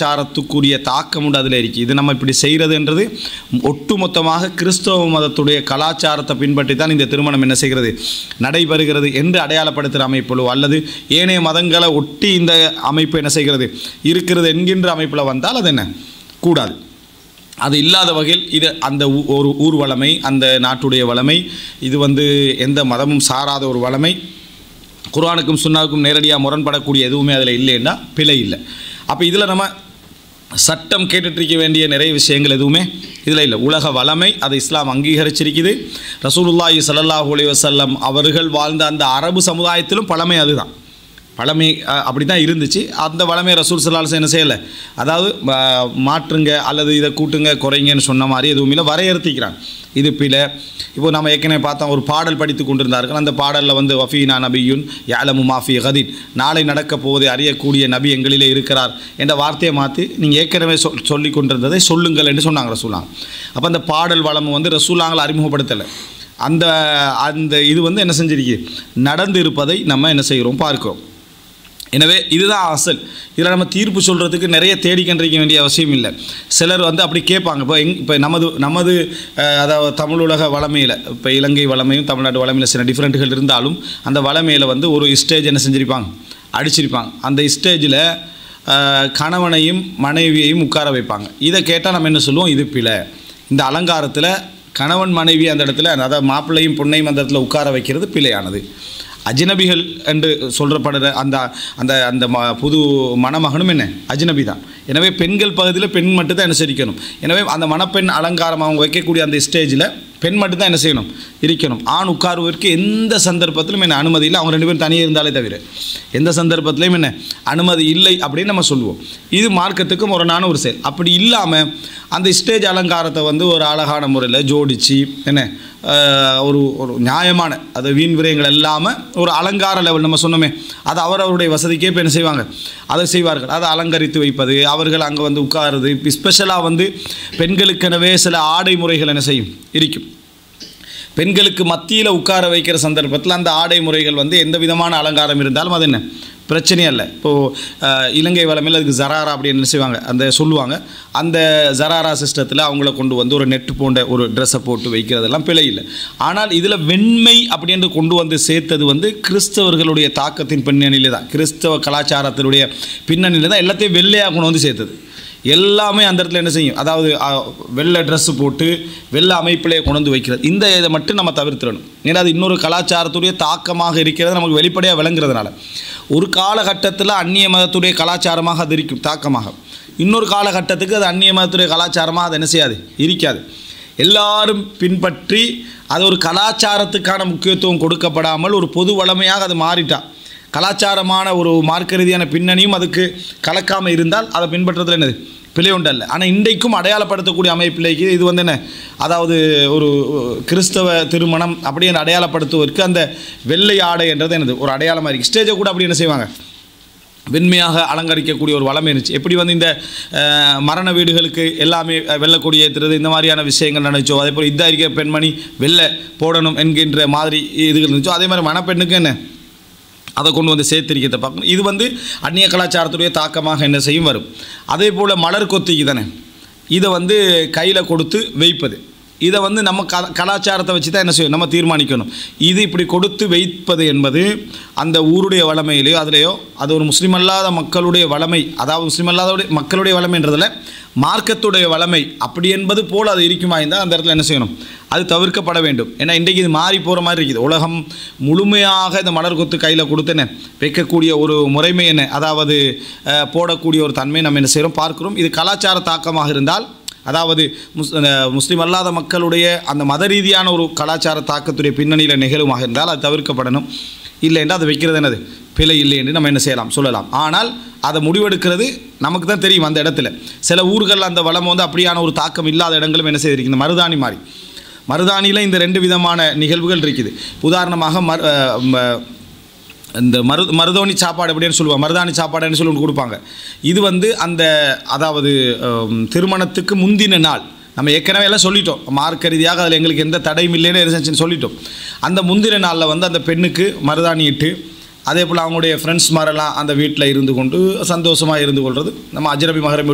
கலாச்சாரத்துக்குரிய தாக்கம் உண்டு அதில் இருக்குது இது நம்ம இப்படி செய்கிறதுன்றது ஒட்டுமொத்தமாக கிறிஸ்தவ மதத்துடைய கலாச்சாரத்தை பின்பற்றி தான் இந்த திருமணம் என்ன செய்கிறது நடைபெறுகிறது என்று அடையாளப்படுத்துகிற அமைப்பிலோ அல்லது ஏனைய மதங்களை ஒட்டி இந்த அமைப்பு என்ன செய்கிறது இருக்கிறது என்கின்ற அமைப்பில் வந்தால் அது என்ன கூடாது அது இல்லாத வகையில் இது அந்த ஊ- ஒரு ஊர் வளமை அந்த நாட்டுடைய வளமை இது வந்து எந்த மதமும் சாராத ஒரு வளமை குர்ஆனுக்கும் சுன்னாவுக்கும் நேரடியாக முரண்படக்கூடிய எதுவுமே அதில் இல்லைன்னா பிழை இல்லை அப்போ இதில் நம்ம சட்டம் கேட்டுட்ருக்க வேண்டிய நிறைய விஷயங்கள் எதுவுமே இதில் இல்லை உலக வளமை அதை இஸ்லாம் அங்கீகரிச்சிருக்குது ரசூலுல்லாஹி ஸல்லல்லாஹு அலைஹி வஸல்லம் அவர்கள் வாழ்ந்த அந்த அரபு சமுதாயத்திலும் பழமை அதுதான் பழமை அஹ், அப்படி தான் இருந்துச்சு அந்த வளமை ரசூல் சல்லாஹ் என்ன செய்யலை அதாவது அஹ், மாற்றுங்க அல்லது இதை கூட்டுங்க குறைங்கன்னு சொன்ன மாதிரி எதுவும் இல்லை வரையறுத்திக்கிறாங்க இது பிழை இப்போ நம்ம ஏற்கனவே பார்த்தோம் ஒரு பாடல் படித்து கொண்டிருந்தார்கள் அந்த பாடலில் வந்து வஃபீனா நபியுன் யாலமு மாஃபி கதீன் நாளை நடக்கப் போவதை அறியக்கூடிய நபி எங்களிலே இருக்கிறார் என்ற வார்த்தையை மாற்றி நீங்கள் ஏற்கனவே சொல் சொல்லி கொண்டிருந்ததை சொல்லுங்கள் என்று சொன்னாங்க ரசூலாங்க அப்போ அந்த பாடல் வளம் வந்து ரசூலாங்களை அறிமுகப்படுத்தலை அந்த அந்த இது வந்து என்ன செஞ்சிருக்கு நடந்து இருப்பதை நம்ம என்ன செய்கிறோம் பார்க்கிறோம் எனவே இதுதான் அசல் இதில் நம்ம தீர்ப்பு சொல்கிறதுக்கு நிறைய தேடி கண்டிருக்க வேண்டிய அவசியம் இல்லை சிலர் வந்து அப்படி கேட்பாங்க இப்போ எங் இப்போ நமது நமது அஹ், அதாவது தமிழ் உலக வளமையில் இப்போ இலங்கை வளமையும் தமிழ்நாட்டு வளமையில் சில டிஃப்ரெண்ட்டுகள் இருந்தாலும் அந்த வளமையில் வந்து ஒரு ஸ்டேஜ் என்ன செஞ்சுருப்பாங்க அடிச்சிருப்பாங்க அந்த ஸ்டேஜில் கணவனையும் மனைவியையும் உட்கார வைப்பாங்க இதை கேட்டால் நம்ம என்ன சொல்லுவோம் இது பிழை இந்த அலங்காரத்தில் கணவன் மனைவி அந்த இடத்துல அதாவது மாப்பிள்ளையும் பொண்ணையும் அந்த இடத்துல உட்கார வைக்கிறது பிழையானது அஜ்னபிகள் என்று சொல்றப்படுற அந்த அந்த அந்த ம புது மணமகனும் என்ன அஜ்னபி தான் எனவே பெண்கள் பகுதியில் பெண் மட்டும் தான் அனுசரிக்கணும் எனவே அந்த மணப்பெண் அலங்காரம் அவங்க வைக்கக்கூடிய அந்த ஸ்டேஜில் பெண் மட்டும் தான் என்ன செய்யணும் இருக்கணும் ஆண் உட்காருவதற்கு எந்த சந்தர்ப்பத்திலும் என்ன அனுமதி இல்லை அவங்க ரெண்டு பேரும் தனியாக இருந்தாலே தவிர எந்த சந்தர்ப்பத்திலையும் என்ன அனுமதி இல்லை அப்படின்னு நம்ம சொல்லுவோம் இது மார்க்கத்துக்கு முரணான ஒரு செயல் அப்படி இல்லாமல் அந்த ஸ்டேஜ் அலங்காரத்தை வந்து ஒரு அழகான முறையில் ஜோடிச்சு என்ன ஆஹ், ஒரு ஒரு நியாயமான அது வீண் விரயங்கள் இல்லாமல் ஒரு அலங்கார லெவல் நம்ம சொன்னோமே அது அவரவருடைய வசதிக்கே இப்போ என்ன செய்வாங்க அதை செய்வார்கள் அதை அலங்கரித்து வைப்பது அவர்கள் அங்கே வந்து உட்காருது இப்போ ஸ்பெஷலாக வந்து பெண்களுக்கெனவே சில ஆடை முறைகள் என்ன செய்யும் இருக்கும் பெண்களுக்கு மத்தியில் உட்கார வைக்கிற சந்தர்ப்பத்தில் அந்த ஆடை முறைகள் வந்து எந்த விதமான அலங்காரம் இருந்தாலும் அது என்ன பிரச்சனையே இல்லை இப்போது இலங்கை வளமையில் அதுக்கு ஜராரா அப்படின்னு என்ன செய்வாங்க அந்த சொல்லுவாங்க அந்த ஜராரா சிஸ்டத்தில் அவங்கள கொண்டு வந்து ஒரு நெட் போன்ற ஒரு ட்ரெஸ்ஸை போட்டு வைக்கிறதெல்லாம் பிழை இல்லை ஆனால் இதில் வெண்மை அப்படின்னு கொண்டு வந்து சேர்த்தது வந்து கிறிஸ்தவர்களுடைய தாக்கத்தின் பின்னணியிலே தான் கிறிஸ்தவ கலாச்சாரத்தினுடைய பின்னணியில் தான் எல்லாத்தையும் வெள்ளையாக கொண்டு வந்து சேர்த்தது எல்லாமே அந்த இடத்துல என்ன செய்யும் அதாவது அ, வெள்ளை ட்ரெஸ்ஸு போட்டு வெள்ளை அமைப்பிலே கொண்டு வந்து வைக்கிறது இந்த இதை மட்டும் நம்ம தவிர்த்திடணும் ஏன்னா அது இன்னொரு கலாச்சாரத்துடைய தாக்கமாக இருக்கிறது நமக்கு வெளிப்படையாக விளங்குறதுனால ஒரு காலகட்டத்தில் அந்நிய மதத்துடைய கலாச்சாரமாக அது இருக்கும் தாக்கமாக இன்னொரு காலகட்டத்துக்கு அது அந்நிய மதத்துடைய கலாச்சாரமாக அது என்ன செய்யாது இருக்காது எல்லாரும் பின்பற்றி அது ஒரு கலாச்சாரத்துக்கான முக்கியத்துவம் கொடுக்கப்படாமல் ஒரு பொது வளமையாக அது மாறிட்டா கலாச்சாரமான ஒரு மார்க்க ரீதியான பின்னணியும் அதுக்கு கலக்காமல் இருந்தால் அதை பின்பற்றதுல என்னது பிழை உண்டல்ல ஆனால் இன்றைக்கும் அடையாளப்படுத்தக்கூடிய அமைப்பிலேக்கு இது வந்து என்ன அதாவது ஒரு கிறிஸ்தவ திருமணம் அப்படின்னு அடையாளப்படுத்துவதற்கு அந்த வெள்ளை ஆடை என்றது என்னது ஒரு அடையாளமாக இருக்குது ஸ்டேஜை கூட அப்படி என்ன செய்வாங்க வெண்மையாக அலங்கரிக்கக்கூடிய ஒரு வளம் இருந்துச்சு எப்படி வந்து இந்த அஹ், மரண வீடுகளுக்கு எல்லாமே அஹ், வெள்ளக்கொடி ஏற்றுறது இந்த மாதிரியான விஷயங்கள் நினைச்சோ அதே போல் இதாக இருக்க பெண்மணி வெள்ளை போடணும் என்கின்ற மாதிரி இதுகள் இருந்துச்சோ அதே மாதிரி மணப்பெண்ணுக்கு என்ன அதை கொண்டு வந்து சேர்த்திருக்கிறத பார்க்கணும் இது வந்து அந்நிய கலாச்சாரத்துடைய தாக்கமாக என்ன செய்யும் வரும் அதே போல் மலர் கொத்திக்கு தானே இதை வந்து கையில் கொடுத்து வைப்பது இதை வந்து நம்ம க கலாச்சாரத்தை வச்சு தான் என்ன செய்யும் நம்ம தீர்மானிக்கணும் இது இப்படி கொடுத்து வைப்பது என்பது அந்த ஊருடைய வளமையிலையோ அதுலேயோ அது ஒரு முஸ்லீம் அல்லாத மக்களுடைய வளமை அதாவது முஸ்லீம் அல்லாத மக்களுடைய வளமைன்றதில் மார்க்கத்துடைய வளமை அப்படி என்பது போல் அது இருக்குமா இருந்தால் அந்த இடத்துல என்ன செய்யணும் அது தவிர்க்கப்பட வேண்டும் ஏன்னா இன்றைக்கு இது மாறி போகிற மாதிரி இருக்குது உலகம் முழுமையாக இந்த மலர் கொத்து கையில் கொடுத்தன வைக்கக்கூடிய ஒரு முறைமை என்ன அதாவது அஹ், போடக்கூடிய ஒரு தன்மை நம்ம என்ன செய்கிறோம் பார்க்கிறோம் இது கலாச்சார தாக்கமாக இருந்தால் அதாவது முஸ் அஹ், முஸ்லிம் அல்லாத மக்களுடைய அந்த மத ரீதியான ஒரு கலாச்சார தாக்கத்துடைய பின்னணியில் நிகழுமாக இருந்தால் அது தவிர்க்கப்படணும் இல்லை என்றால் அதை வைக்கிறது என்னது பிழை இல்லை என்று நம்ம என்ன செய்யலாம் சொல்லலாம் ஆனால் அதை முடிவெடுக்கிறது நமக்கு தான் தெரியும் அந்த இடத்துல சில ஊர்களில் அந்த வளம் வந்து அப்படியான ஒரு தாக்கம் இல்லாத இடங்களும் என்ன செய்திருக்கு இந்த மருதாணி மாதிரி மருதாணியில் இந்த ரெண்டு விதமான நிகழ்வுகள் இருக்குது உதாரணமாக மரு அஹ், ம- இந்த மரு மருதோணி சாப்பாடு அப்படின்னு சொல்லுவாங்க மருதாணி சாப்பாடுன்னு சொல்லி ஒன்று கொடுப்பாங்க இது வந்து அந்த அதாவது ஹம், திருமணத்துக்கு முந்தின நாள் நம்ம ஏற்கனவே எல்லாம் சொல்லிட்டோம் மார்க்க ரீதியாக அதில் எங்களுக்கு எந்த தடையும் இல்லைன்னு இருந்துச்சுன்னு சொல்லிட்டோம் அந்த முந்தின நாளில் வந்து அந்த பெண்ணுக்கு மருதாணி இட்டு அதே போல் அவங்களுடைய ஃப்ரெண்ட்ஸ் மாதிரிலாம் அந்த வீட்டில் இருந்து கொண்டு சந்தோஷமாக இருந்து கொள்வது நம்ம அஜரபி மகரம்